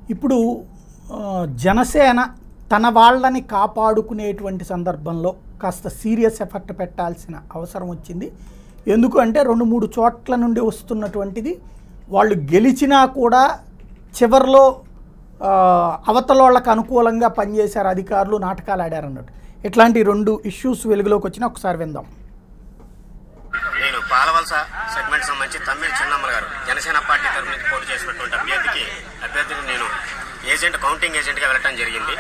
ఇప్పుడు ఆ, జనసేన తన వాళ్ళని కాపాడుకునేటువంటి సందర్భంలో కాస్త సీరియస్ ఎఫర్ట్ పెట్టాల్సిన అవసరం వచ్చింది ఎందుకు అంటే రెండు మూడు చోట్ల నుండి వస్తున్నటువంటిది వాళ్ళు గెలిచినా కూడా చివరిలో ఆ, అవతలోళ్ళకు అనుకూలంగా పనిచేశారు అధికారులు నాటకాలు ఆడారు అన్నట్టు ఇట్లాంటి రెండు ఇష్యూస్ వెలుగులోకి వచ్చినా ఒకసారి విందాం నేను పాలవలస సెగ్మెంట్ సంబంధించి తమ్మిడి చిన్నమ్మల గారు జనసేన పార్టీ తరఫు నుంచి పోటీ చేసినటువంటి అభ్యర్థికి అభ్యర్థికి నేను ఏజెంట్ కౌంటింగ్ ఏజెంట్గా వెళ్ళటం జరిగింది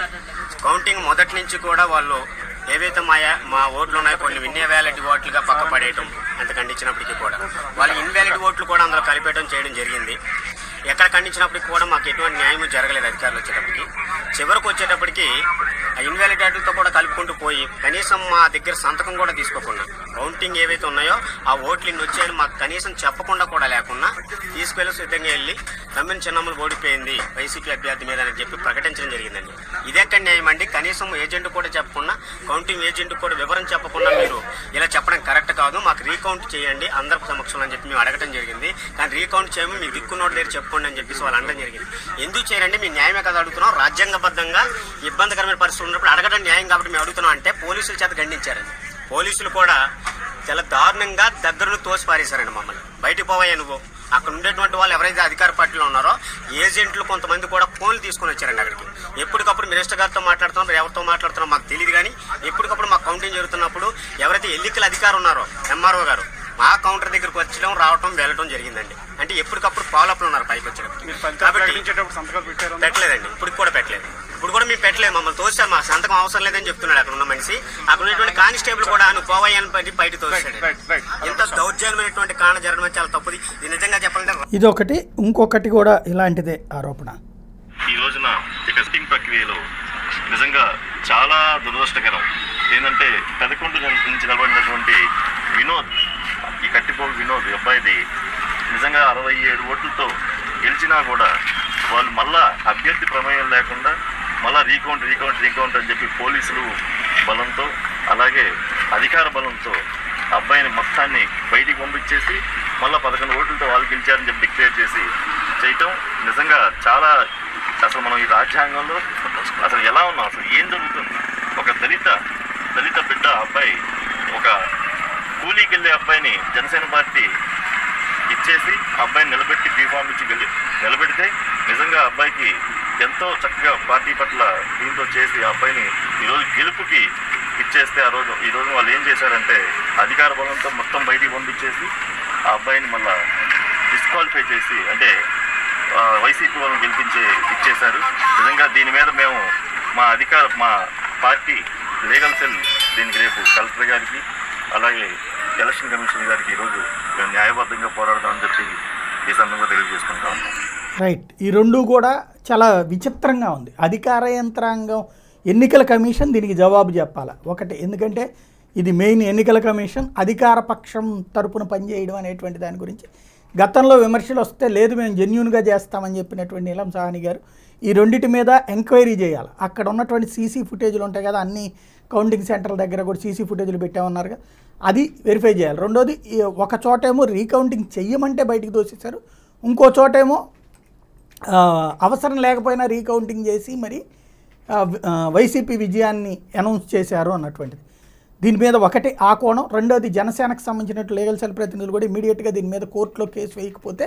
కౌంటింగ్ మొదటి నుంచి కూడా వాళ్ళు ఏవైతే మా యా- మా ఓట్లు ఉన్నాయో కొన్ని ఇన్వాలిడ్ ఓట్లుగా పక్క పడేయటం అంత ఖండించినప్పటికీ కూడా వాళ్ళు ఇన్వాలిడ్ ఓట్లు కూడా అందులో కలిపేయడం చేయడం జరిగింది ఎక్కడ ఖండించినప్పటికీ కూడా మాకు ఎటువంటి న్యాయం జరగలేదు అధికారులు వచ్చేటప్పటికి చివరికి వచ్చేటప్పటికి ఆ ఇన్వాలిడ్ ఓట్లతో కూడా కలుపుకుంటూ పోయి కనీసం మా దగ్గర సంతకం కూడా తీసుకోకుండా కౌంటింగ్ ఏవైతే ఉన్నాయో ఆ ఓట్లు ఇన్ని వచ్చాయని మాకు కనీసం చెప్పకుండా కూడా లేకుండా తీసుకెళ్లి సిద్ధంగా వెళ్ళి తమ్మిన చిన్నమ్మలు ఓడిపోయింది వైసీపీ అభ్యర్థి మీద అని చెప్పి ప్రకటించడం జరిగిందండి ఇదెక్కడ న్యాయం అండి కనీసం ఏజెంట్ కూడా చెప్పకుండా కౌంటింగ్ ఏజెంట్ కూడా వివరం చెప్పకుండా మీరు ఇలా చెప్పడం కరెక్ట్ కాదు మాకు రీకౌంట్ చేయండి అందరి సమక్షంలో అని చెప్పి మేము అడగడం జరిగింది కానీ రీకౌంట్ చేయము మీ దిక్కున్నోటి దగ్గర చెప్పుకోండి అని చెప్పేసి వాళ్ళు అనడం జరిగింది ఎందుకు చేయండి మీ న్యాయమే కదా అడుగుతున్నాం రాజ్యాంగబద్ధంగా ఇబ్బందికరమైన పరిస్థితులు ఉన్నప్పుడు అడగడం న్యాయం కాబట్టి మేము అడుగుతున్నాం అంటే పోలీసుల చేత ఖండించారండి పోలీసులు కూడా చాలా దారుణంగా దగ్గరను తోసి పారేశారండి మమ్మల్ని బయటికి పోవాయి నువ్వు అక్కడ ఉండేటువంటి వాళ్ళు ఎవరైతే అధికార పార్టీలో ఉన్నారో ఏజెంట్లు కొంతమంది కూడా ఫోన్లు తీసుకొని వచ్చారండి అక్కడికి ఎప్పటికప్పుడు మినిస్టర్ గారితో మాట్లాడుతున్నారు ఎవరితో మాట్లాడుతున్నారో మాకు తెలియదు కానీ ఎప్పటికప్పుడు మాకు కౌంటింగ్ జరుగుతున్నప్పుడు ఎవరైతే ఎన్నికల అధికారు ఉన్నారో ఎంఆర్ఓ గారు మా కౌంటర్ దగ్గరకు వచ్చడం రావటం వెళ్ళటం జరిగిందండి అంటే ఎప్పటికప్పుడు ఫాలోఅప్లు ఉన్నారు పైకి వచ్చేటప్పుడు మీరు ఫలితాలు కాబట్టి ప్రకటించేటప్పుడు సంతకాలు పెట్టారు పెట్టలేదండి ఇప్పుడు కూడా పెట్టలేదు ఇప్పుడు కూడా మేము పెట్టలేదు మమ్మల్ని తోసారు మా సంతకం అవసరం లేదని చెప్తున్నాడు అక్కడ ఉన్న మనిషి అక్కడ ఉన్నటువంటి కానిస్టేబుల్ కూడా నువ్వు పోవాయని బట్టి బయట తోసాడు రైట్ రైట్ ఇంత దౌర్జన్యమైనటువంటి కారణం జరగడం చాలా తప్పుది ఇది నిజంగా చెప్పాలంటే ఇదొకటి ఇంకొకటి కూడా ఇలాంటిదే ఆరోపణ ఈ రోజున ఈ టెస్టింగ్ ప్రక్రియలో నిజంగా చాలా దురదృష్టకరం ఏంటంటే పెదకొండ నుంచి నిలబడినటువంటి వినోద్ ఈ కట్టిపోగు వినోద్ ఈ అబ్బాయిది నిజంగా అరవై ఏడు ఓట్లతో గెలిచినా కూడా వాళ్ళు మళ్ళా అభ్యర్థి ప్రమేయం లేకుండా మళ్ళా రీకౌంట్ రీకౌంట్ రీకౌంట్ అని చెప్పి పోలీసులు బలంతో అలాగే అధికార బలంతో ఆ అబ్బాయిని మొత్తాన్ని బయటికి పంపించేసి మళ్ళీ పదకొండు ఓట్లతో వాళ్ళు గెలిచారని చెప్పి డిక్లేర్ చేసి చేయటం నిజంగా చాలా అసలు మనం ఈ రాజ్యాంగంలో అసలు ఎలా ఉన్నాం అసలు ఏం జరుగుతుంది ఒక దళిత దళిత బిడ్డ అబ్బాయి ఒక కూలీకి వెళ్ళే అబ్బాయిని జనసేన పార్టీ ఇచ్చేసి ఆ అబ్బాయిని నిలబెట్టి బీఫామ్ ఇచ్చి వెళ్ళి నిలబెడితే నిజంగా ఆ అబ్బాయికి ఎంతో చక్కగా పార్టీ పట్ల దీంతో చేసి ఆ అబ్బాయిని ఈరోజు గెలుపుకి ఇచ్చేస్తే ఆ రోజు ఈ రోజు వాళ్ళు ఏం చేశారంటే అధికార బలంతో మొత్తం బయటికి పంపించేసి ఆ అబ్బాయిని మళ్ళా డిస్క్వాలిఫై చేసి అంటే ఆ, వైసీపీ వాళ్ళని గెలిపించే ఇచ్చేశారు నిజంగా దీని మీద మేము మా అధికార మా పార్టీ లీగల్ సెల్ దీనికి రేపు కలెక్టర్ గారికి అలాగే ఎలక్షన్ కమిషన్ గారికి ఈరోజు మేము న్యాయబద్ధంగా పోరాడదామని చెప్పి ఈ సందర్భంగా తెలియజేసుకుంటా ఉన్నాం రైట్ ఈ రెండు కూడా చాలా విచిత్రంగా ఉంది అధికార యంత్రాంగం ఎన్నికల కమిషన్ దీనికి జవాబు చెప్పాలి ఒకటి ఎందుకంటే ఇది మెయిన్ ఎన్నికల కమిషన్ అధికార పక్షం తరపున పనిచేయడం అనేటువంటి దాని గురించి గతంలో విమర్శలు వస్తే లేదు మేము జెన్యున్గా చేస్తామని చెప్పినటువంటి నీలం సాహని గారు ఈ రెండింటి మీద ఎంక్వైరీ చేయాలి అక్కడ ఉన్నటువంటి సీసీ ఫుటేజ్లు ఉంటాయి కదా అన్ని కౌంటింగ్ సెంటర్ల దగ్గర కూడా సీసీ ఫుటేజ్లు పెట్టామన్నారు కదా అది వెరిఫై చేయాలి రెండోది ఈ ఒక చోటేమో రీకౌంటింగ్ చెయ్యమంటే బయటికి దోసేశారు ఇంకో చోటేమో ఆ, అవసరం లేకపోయినా రీకౌంటింగ్ చేసి మరి ఆ, వి- ఆ, వైసీపీ విజయాన్ని అనౌన్స్ చేశారు అన్నటువంటిది దీని మీద ఒకటి ఆ కోణం రెండోది జనసేనకు సంబంధించినట్టు లీగల్ సెల్ ప్రతినిధులు కూడా ఇమీడియట్గా దీని మీద కోర్టులో కేసు వేయకపోతే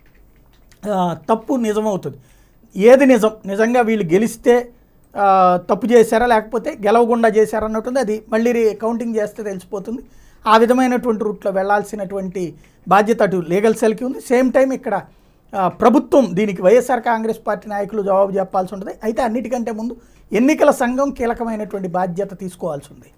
ఆ, తప్పు నిజమవుతుంది ఏది నిజం నిజంగా వీళ్ళు గెలిస్తే ఆ, తప్పు చేశారా లేకపోతే గెలవకుండా చేశారా అన్నట్టుంది అది మళ్ళీ రీ- కౌంటింగ్ చేస్తే తెలిసిపోతుంది ఆ విధమైనటువంటి రూట్లో వెళ్ళాల్సినటువంటి బాధ్యత అటు లీగల్ సెల్కి ఉంది సేమ్ టైం ఇక్కడ ఆ, ప్రభుత్వం దీనికి వైఎస్ఆర్ కాంగ్రెస్ పార్టీ నాయకులు జవాబు చెప్పాల్సి ఉంటుంది అయితే అన్నిటికంటే ముందు ఎన్నికల సంఘం కీలకమైనటువంటి బాధ్యత తీసుకోవాల్సి ఉంది